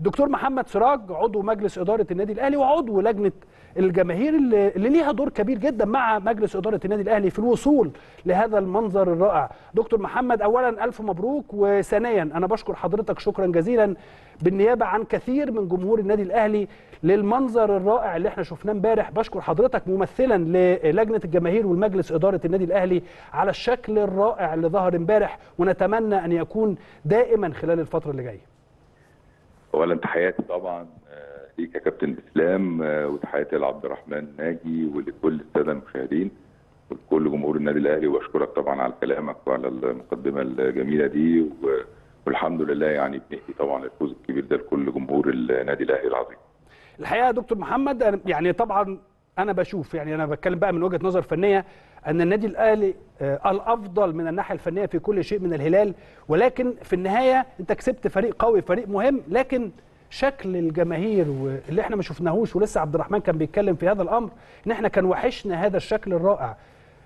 دكتور محمد سراج عضو مجلس اداره النادي الاهلي وعضو لجنه الجماهير اللي, اللي ليها دور كبير جدا مع مجلس اداره النادي الاهلي في الوصول لهذا المنظر الرائع دكتور محمد اولا الف مبروك وثانيا انا بشكر حضرتك شكرا جزيلا بالنيابه عن كثير من جمهور النادي الاهلي للمنظر الرائع اللي احنا شفناه امبارح بشكر حضرتك ممثلا للجنه الجماهير والمجلس اداره النادي الاهلي على الشكل الرائع اللي ظهر امبارح ونتمنى ان يكون دائما خلال الفتره اللي جايه اولا تحياتي طبعا آه، ليك يا كابتن اسلام آه، وتحياتي لعبد الرحمن ناجي ولكل الساده المشاهدين ولكل جمهور النادي الاهلي واشكرك طبعا على كلامك وعلى المقدمه الجميله دي و- والحمد لله يعني بنهدي طبعا الفوز الكبير ده لكل جمهور النادي الاهلي العظيم. الحقيقه يا دكتور محمد أنا- يعني طبعا انا بشوف يعني انا بتكلم بقى من وجهه نظر فنيه ان النادي الاهلي آه، الافضل من الناحيه الفنيه في كل شيء من الهلال ولكن في النهايه انت كسبت فريق قوي فريق مهم لكن شكل الجماهير واللي احنا ما شفناهوش ولسه عبد الرحمن كان بيتكلم في هذا الامر ان احنا كان وحشنا هذا الشكل الرائع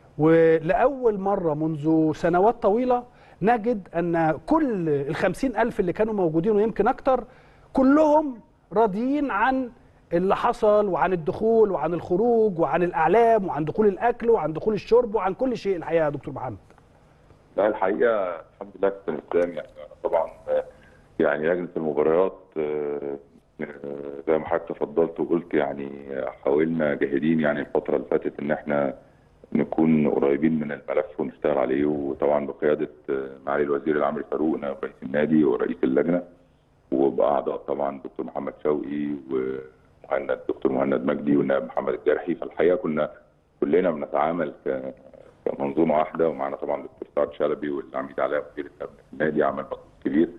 ولاول مره منذ سنوات طويله نجد ان كل الخمسين ألف اللي كانوا موجودين ويمكن أكتر كلهم راضيين عن اللي حصل وعن الدخول وعن الخروج وعن الأعلام وعن دخول الأكل وعن دخول الشرب وعن كل شيء الحقيقة يا دكتور محمد لا الحقيقه الحمد لله كابتن اسلام يعني أنا طبعا آه، يعني لجنه المباريات آه، آه، زي ما حضرتك تفضلت وقلت يعني حاولنا جاهدين يعني الفتره اللي فاتت ان احنا نكون قريبين من الملف ونشتغل عليه وطبعا بقياده آه، معالي الوزير العام فاروق نائب رئيس النادي ورئيس اللجنه وباعضاء طبعا دكتور محمد شوقي ومهند دكتور مهند مجدي والنائب محمد الجرحي فالحقيقه كنا كلنا بنتعامل ك- كمنظومه واحده ومعنا طبعا دكتور سعد شلبي والعميد علاء مدير الامن في النادي عمل مجهود كبير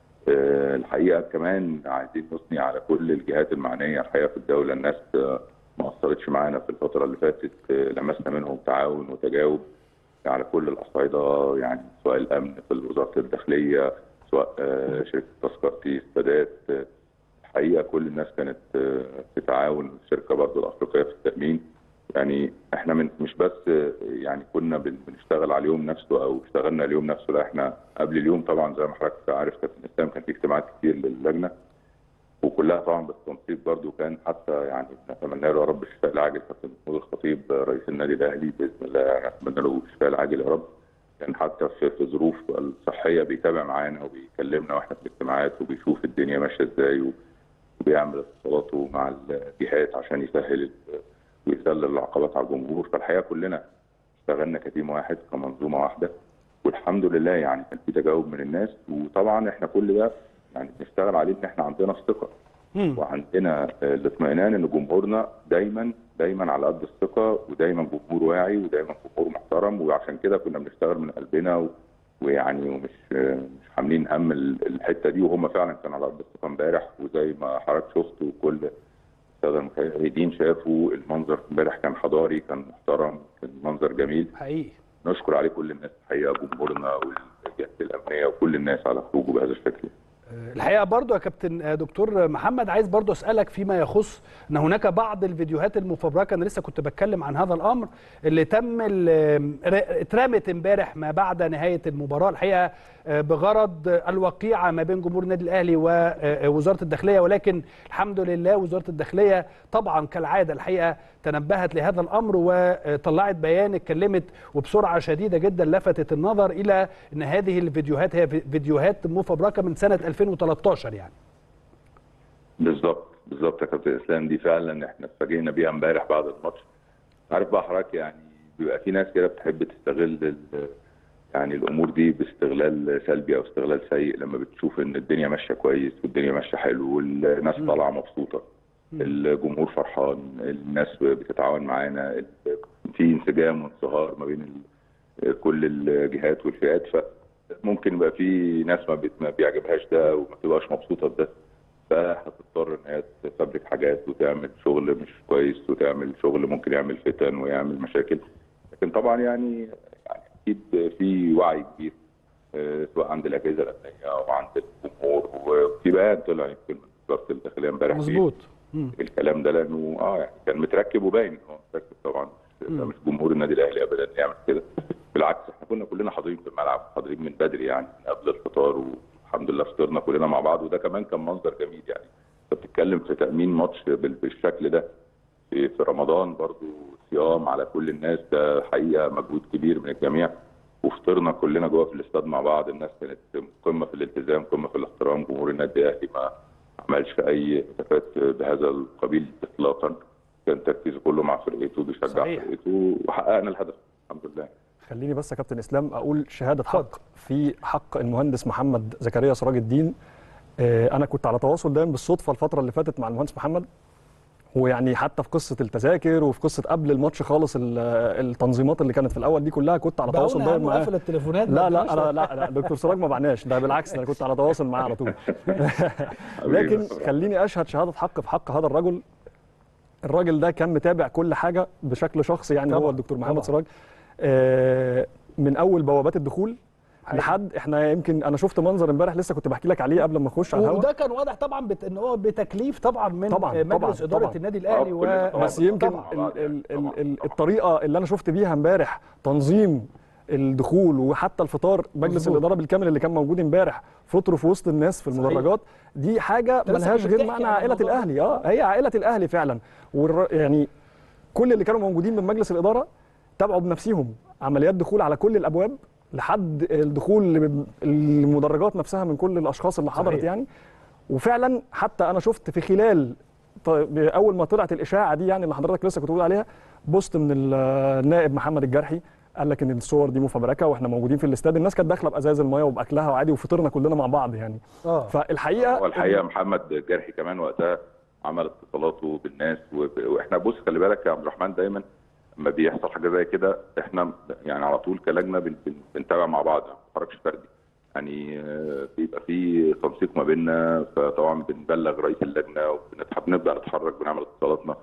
آه، الحقيقه كمان عايزين نثني على كل الجهات المعنيه الحقيقه في الدوله الناس آه، ما قصرتش معانا في الفتره اللي فاتت آه، لمسنا منهم تعاون وتجاوب على كل الاصعده يعني سواء الامن في وزاره الداخليه سواء آه، شركه تذكرتي السادات آه، الحقيقه كل الناس كانت آه، في تعاون الشركه برضه الافريقيه في التامين يعني احنا من مش بس آه، يعني كنا بن- بنشتغل على اليوم نفسه او اشتغلنا اليوم نفسه لا احنا قبل اليوم طبعا زي ما حضرتك عارف كابتن اسلام كان في اجتماعات كتير للجنه وكلها طبعا بالتنسيق برضه كان حتى يعني نتمنى له يا رب الشفاء العاجل كابتن محمود الخطيب آه، رئيس النادي الاهلي باذن الله نتمنى له الشفاء العاجل يا رب كان حتى في في الظروف الصحيه بيتابع معانا وبيكلمنا واحنا في الاجتماعات وبيشوف الدنيا ماشيه ازاي و- وبيعمل اتصالاته مع الجهات عشان يسهل ال- ويسلل العقبات على الجمهور فالحقيقه كلنا اشتغلنا كتيم واحد كمنظومه واحده والحمد لله يعني كان في تجاوب من الناس وطبعا احنا كل ده يعني بنشتغل عليه ان احنا عندنا الثقه مم. وعندنا آه، الاطمئنان ان جمهورنا دايما دايما على قد الثقه ودايما جمهور واعي ودايما جمهور محترم وعشان كده كنا بنشتغل من قلبنا و... ويعني ومش آه، مش حاملين هم ال- الحته دي وهم فعلا كانوا على قد الثقه امبارح وزي ما حضرتك شفت وكل الساده المشاهدين شافوا المنظر امبارح كان حضاري كان محترم كان منظر جميل حقيقي نشكر عليه كل الناس الحقيقه جمهورنا والجهات الامنيه وكل الناس على خروجه بهذا الشكل الحقيقه برضو يا كابتن آه، دكتور محمد عايز برضو اسالك فيما يخص ان هناك بعض الفيديوهات المفبركه انا لسه كنت بتكلم عن هذا الامر اللي تم ال- ر- اترمت امبارح ما بعد نهايه المباراه الحقيقه آه، بغرض الوقيعه ما بين جمهور النادي الاهلي ووزاره الداخليه ولكن الحمد لله وزاره الداخليه طبعا كالعاده الحقيقه تنبهت لهذا الامر وطلعت بيان اتكلمت وبسرعه شديده جدا لفتت النظر الى ان هذه الفيديوهات هي فيديوهات مفبركه من سنه 2013 يعني بالظبط بالظبط يا كابتن اسلام دي فعلا احنا اتفاجئنا بيها امبارح بعد الماتش عارف بقى حضرتك يعني بيبقى في ناس كده بتحب تستغل ال- يعني الامور دي باستغلال سلبي او استغلال سيء لما بتشوف ان الدنيا ماشيه كويس والدنيا ماشيه حلو والناس طالعه مبسوطه الجمهور فرحان الناس بتتعاون معانا ال- في انسجام وانصهار ما بين ال- كل الجهات والفئات فممكن يبقى في ناس ما بت- ما بيعجبهاش ده وما تبقاش مبسوطه بده فهتضطر ان هي تفبرك حاجات وتعمل شغل مش كويس وتعمل شغل ممكن يعمل فتن ويعمل مشاكل لكن طبعا يعني يعني اكيد في وعي كبير آه، سواء عند الاجهزه الامنيه او عند الجمهور وفي بيان طلع يمكن من وزاره الداخليه امبارح فيه مظبوط مم. الكلام ده لانه اه يعني كان متركب وباين ان هو متركب طبعا ده مش جمهور النادي الاهلي ابدا يعمل كده بالعكس احنا كنا كلنا حاضرين في الملعب حاضرين من بدري يعني من قبل الفطار الحمد لله فطرنا كلنا مع بعض وده كمان كان منظر جميل يعني انت بتتكلم في تامين ماتش بال- بالشكل ده في في رمضان برضو صيام على كل الناس ده حقيقه مجهود كبير من الجميع وفطرنا كلنا جوه في الاستاد مع بعض الناس كانت قمه في الالتزام قمه في الاحترام جمهور النادي الاهلي ما عملش اي هتافات بهذا القبيل اطلاقا كان تركيزه كله مع فرقته بيشجع صحيح. فرقته وحققنا الهدف الحمد لله خليني بس يا كابتن اسلام اقول شهاده حق في حق المهندس محمد زكريا سراج الدين آه، انا كنت على تواصل دايما بالصدفه الفتره اللي فاتت مع المهندس محمد ويعني حتى في قصه التذاكر وفي قصه قبل الماتش خالص ال- التنظيمات اللي كانت في الاول دي كلها كنت على تواصل دايما معاه قفل التليفونات لا لا انا لا لا دكتور سراج ما بعناش ده بالعكس ده انا كنت على تواصل معاه على طول لكن خليني اشهد شهاده حق في حق هذا الرجل الراجل ده كان متابع كل حاجه بشكل شخصي يعني طبعاً، هو الدكتور محمد طبعاً. سراج آه، من اول بوابات الدخول حقيقي. لحد احنا يمكن انا شفت منظر امبارح لسه كنت بحكي لك عليه قبل ما اخش على الهواء وده كان واضح طبعا بت... ان هو بتكليف طبعا من طبعاً، آه، مجلس طبعاً، اداره طبعاً. النادي الاهلي آه، و... كلنا طبعاً. بس يمكن طبعاً. ال ال ال طبعاً، ال طبعاً. الطريقه اللي انا شفت بيها امبارح تنظيم الدخول وحتى الفطار مجلس مظبوط. الاداره بالكامل اللي كان موجود امبارح فطروا في وسط الناس في صحيح. المدرجات دي حاجه لسه ملهاش كنت غير بتحكي معنى عن عائله الموضوع ده. الاهلي اه هي عائله الاهلي فعلا والر... يعني كل اللي كانوا موجودين من مجلس الاداره تابعوا بنفسهم عمليات دخول على كل الابواب لحد الدخول لم- المدرجات نفسها من كل الاشخاص اللي حضرت صحيح. يعني وفعلا حتى انا شفت في خلال طيب اول ما طلعت الاشاعه دي يعني اللي حضرتك لسه كنت بتقول عليها بوست من ال- النائب محمد الجرحي قال لك ان الصور دي مفبركه واحنا موجودين في الاستاد الناس كانت داخله بازاز الميه وباكلها وعادي وفطرنا كلنا مع بعض يعني اه فالحقيقه هو الحقيقه محمد جرحي كمان وقتها عمل اتصالاته بالناس وب- واحنا بص خلي بالك يا عبد الرحمن دايما لما بيحصل حاجه زي كده احنا يعني على طول كلجنه بن- بن- بنتابع مع بعض ما بنتحركش فردي يعني آه، بيبقى في تنسيق ما بيننا فطبعا بنبلغ رئيس اللجنه وبنتح- بنبدا نتحرك بنعمل اتصالاتنا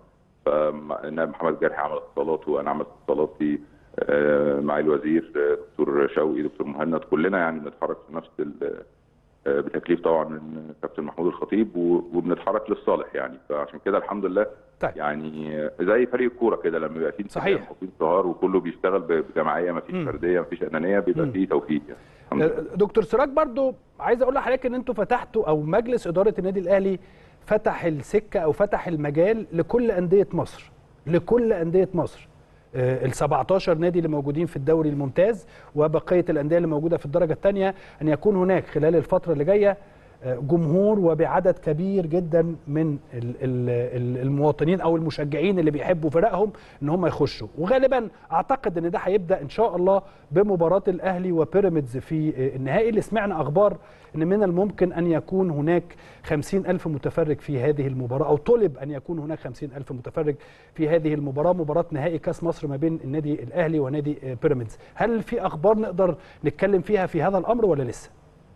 فالنائب محمد جرحي عمل اتصالاته وانا عملت اتصالاتي آه، مع الوزير آه، دكتور شوقي دكتور مهند كلنا يعني بنتحرك في نفس ال- آه، بتكليف طبعا من كابتن محمود الخطيب و- وبنتحرك للصالح يعني فعشان كده الحمد لله طيب. يعني آه، زي فريق الكوره كده لما يبقى فيه صحيح. انسجام وفي انصهار وكله بيشتغل ب- بجماعيه ما فيش مم. فرديه ما فيش انانيه بيبقى مم. فيه توفيق يعني الحمد لله. دكتور سراج برضو عايز اقول لحضرتك ان انتوا فتحتوا او مجلس اداره النادي الاهلي فتح السكه او فتح المجال لكل انديه مصر لكل انديه مصر ال 17 نادي اللي موجودين في الدوري الممتاز وبقيه الانديه اللي موجوده في الدرجه الثانيه ان يكون هناك خلال الفتره اللي جايه آه، جمهور وبعدد كبير جدا من ال- ال- ال- المواطنين او المشجعين اللي بيحبوا فرقهم ان هم يخشوا وغالبا اعتقد ان ده هيبدا ان شاء الله بمباراه الاهلي وبيراميدز في آه، النهائي اللي سمعنا اخبار ان من الممكن ان يكون هناك خمسين ألف متفرج في هذه المباراة أو طلب أن يكون هناك خمسين ألف متفرج في هذه المباراة مباراة نهائي كاس مصر ما بين النادي الأهلي ونادي آه، بيراميدز هل في أخبار نقدر نتكلم فيها في هذا الأمر ولا لسه؟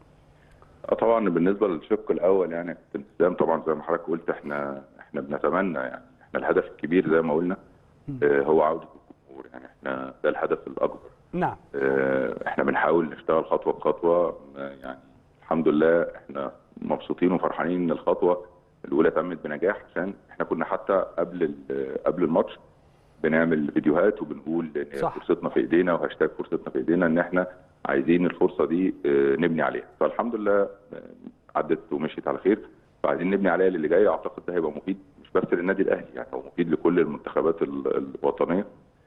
اه طبعا بالنسبه للشق الاول يعني يا كابتن اسلام طبعا زي ما حضرتك قلت احنا احنا بنتمنى يعني احنا الهدف الكبير زي ما قلنا آه، هو عوده الجمهور يعني احنا ده الهدف الاكبر نعم آه، احنا بنحاول نشتغل خطوه بخطوه آه، يعني الحمد لله احنا مبسوطين وفرحانين ان الخطوه الاولى تمت بنجاح عشان احنا كنا حتى قبل ال- قبل الماتش بنعمل فيديوهات وبنقول ان صح. فرصتنا في ايدينا وهاشتاج فرصتنا في ايدينا ان احنا عايزين الفرصه دي آه، نبني عليها فالحمد لله آه، عدت ومشيت على خير فعايزين نبني عليها اللي جاي اعتقد ده هيبقى مفيد مش بس للنادي الاهلي يعني هو مفيد لكل المنتخبات ال- الوطنيه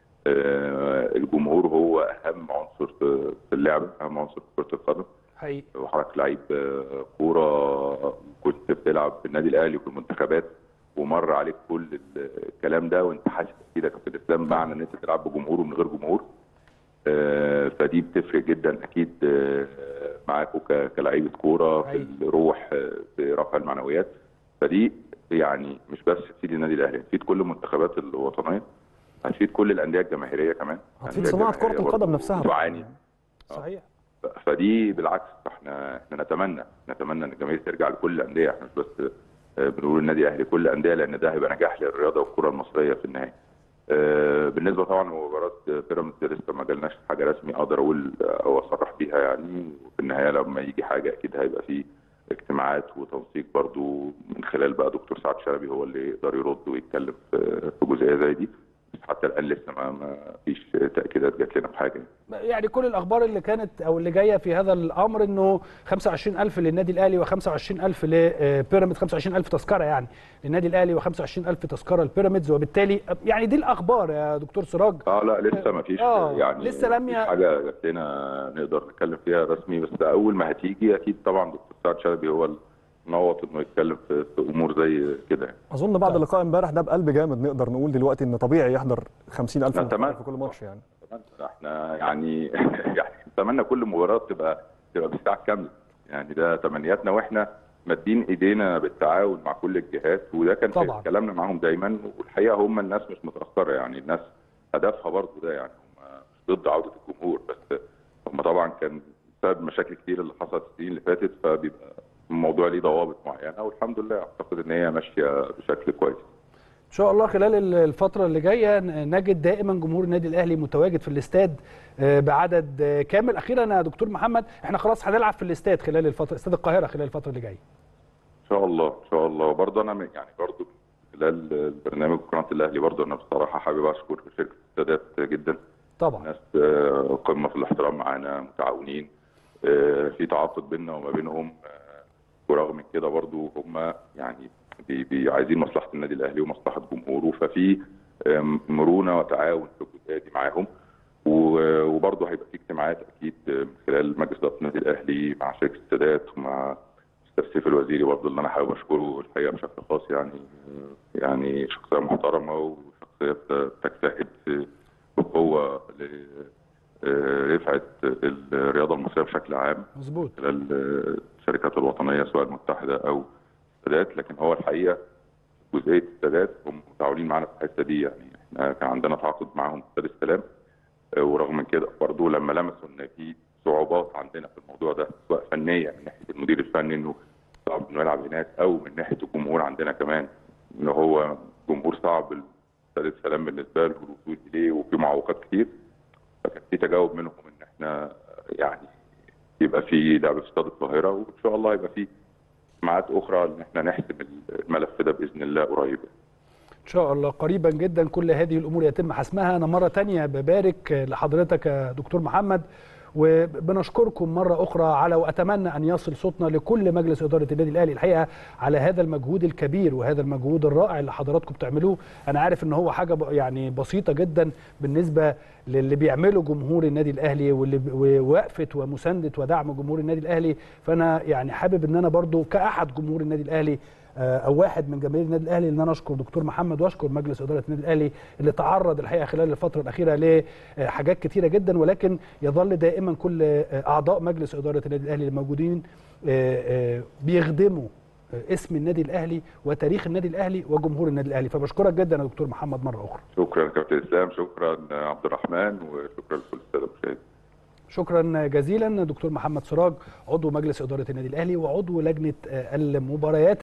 آه، الجمهور هو اهم عنصر في في اللعبه اهم عنصر في كره القدم حقيقي وحضرتك لعيب آه، كوره كنت بتلعب في النادي الاهلي وفي المنتخبات ومر عليك كل ال- الكلام ده وانت حاسس اكيد يا كابتن اسلام معنى ان انت تلعب بجمهور ومن غير جمهور آه، فدي بتفرق جدا اكيد آه، معاكوا ك- كلاعيبه كوره في حقيقي. الروح آه، في رفع المعنويات فدي يعني مش بس تفيد النادي الاهلي تفيد كل المنتخبات الوطنيه هتفيد كل الانديه الجماهيريه كمان هتفيد الأندية صناعه كره الجماهيرية القدم برضو نفسها تعاني صحيح ف- فدي بالعكس احنا احنا نتمنى نتمنى ان الجماهير ترجع لكل الانديه احنا مش بس آه، بنقول النادي الاهلي كل الانديه لان ده هيبقى نجاح للرياضه والكره المصريه في النهايه. آه، بالنسبه طبعا لمباراه بيراميدز لسه ما جالناش حاجه رسمي اقدر اقول او اصرح بيها يعني وفي النهايه لما يجي حاجه اكيد هيبقى في اجتماعات وتنسيق برضو من خلال بقى دكتور سعد شلبي هو اللي يقدر يرد ويتكلم في في جزئيه زي دي حتى الان لسه ما ما فيش تاكيدات جات لنا بحاجه يعني كل الاخبار اللي كانت او اللي جايه في هذا الامر انه 25000 للنادي الاهلي و25000 لبيراميدز 25000 تذكره يعني للنادي الاهلي و25000 تذكره لبيراميدز وبالتالي يعني دي الاخبار يا دكتور سراج اه لا لسه ما فيش آه، يعني لسه لم مفيش ي- حاجه جات لنا نقدر نتكلم فيها رسمي بس اول ما هتيجي اكيد طبعا دكتور سعد شلبي هو المنوط انه يتكلم في في امور زي كده يعني. اظن بعد اللقاء امبارح ده بقلب جامد نقدر نقول دلوقتي ان طبيعي يحضر 50000 نتمنى. في كل ماتش يعني احنا يعني يعني نتمنى كل مباراه تبقى تبقى بالساعه كامله يعني ده تمنياتنا واحنا مادين ايدينا بالتعاون مع كل الجهات وده كان في طبعاً. كلامنا معاهم دايما والحقيقه هم الناس مش متاخره يعني الناس هدفها برضه ده يعني هم مش ضد عوده الجمهور بس هم طبعا كان بسبب مشاكل كتير اللي حصلت السنين اللي فاتت فبيبقى الموضوع ليه ضوابط معينه والحمد لله اعتقد ان هي ماشيه بشكل كويس ان شاء الله خلال الفتره اللي جايه نجد دائما جمهور النادي الاهلي متواجد في الاستاد آه، بعدد آه، كامل اخيرا يا دكتور محمد احنا خلاص هنلعب في الاستاد خلال الفتره استاد القاهره خلال الفتره اللي جايه ان شاء الله ان شاء الله برضه انا من- يعني برضه خلال البرنامج قناه الاهلي برضه انا بصراحه حابب اشكر شركه السادات جدا طبعا ناس آه، قمه في الاحترام معانا متعاونين آه، في تعاقد بيننا وما بينهم آه، ورغم كده برضه هم يعني بي بي عايزين مصلحه النادي الاهلي ومصلحه جمهوره ففي آه، مرونه وتعاون في الجزئيه دي معاهم و- وبرضه هيبقى في اجتماعات اكيد من خلال مجلس اداره النادي الاهلي مع شركه السادات ومع استاذ سيف الوزيري برضه اللي انا حابب اشكره الحقيقه بشكل خاص يعني يعني شخصيه محترمه وشخصيه بتجتهد في- بقوه لرفعه الرياضه المصريه بشكل عام مظبوط خلال الشركات الوطنيه سواء المتحده او السادات لكن هو الحقيقه جزئيه السادات هم متعاونين معانا في الحته دي يعني احنا كان عندنا تعاقد معاهم في استاد السلام آه، ورغم من كده برضه لما لمسوا ان في صعوبات عندنا في الموضوع ده سواء فنيه من ناحيه المدير الفني انه صعب انه يلعب هناك او من ناحيه الجمهور عندنا كمان ان هو جمهور صعب استاد السلام بالنسبه له الوصول اليه وفي معوقات كتير فكان في تجاوب منهم ان احنا يعني يبقى في لعب في استاد القاهره وان شاء الله يبقى في اجتماعات اخرى ان احنا نحسم الملف ده باذن الله قريب ان شاء الله قريبا جدا كل هذه الامور يتم حسمها انا مره تانية ببارك لحضرتك يا دكتور محمد وبنشكركم مرة أخرى على وأتمنى أن يصل صوتنا لكل مجلس إدارة النادي الأهلي الحقيقة على هذا المجهود الكبير وهذا المجهود الرائع اللي حضراتكم بتعملوه أنا عارف أن هو حاجة ب- يعني بسيطة جدا بالنسبة للي بيعمله جمهور النادي الأهلي واللي ب- ووقفة ومساندة ودعم جمهور النادي الأهلي فأنا يعني حابب أن أنا برضو كأحد جمهور النادي الأهلي آه، او واحد من جماهير النادي الاهلي ان انا اشكر دكتور محمد واشكر مجلس اداره النادي الاهلي اللي تعرض الحقيقه خلال الفتره الاخيره لحاجات كتيره جدا ولكن يظل دائما كل آه، اعضاء مجلس اداره النادي الاهلي الموجودين آه، آه، بيخدموا آه، اسم النادي الاهلي وتاريخ النادي الاهلي وجمهور النادي الاهلي فبشكرك جدا يا دكتور محمد مره اخرى شكرا كابتن اسلام شكرا عبد الرحمن وشكرا لكل الساده المشاهدين شكرا جزيلا دكتور محمد سراج عضو مجلس اداره النادي الاهلي وعضو لجنه آه، المباريات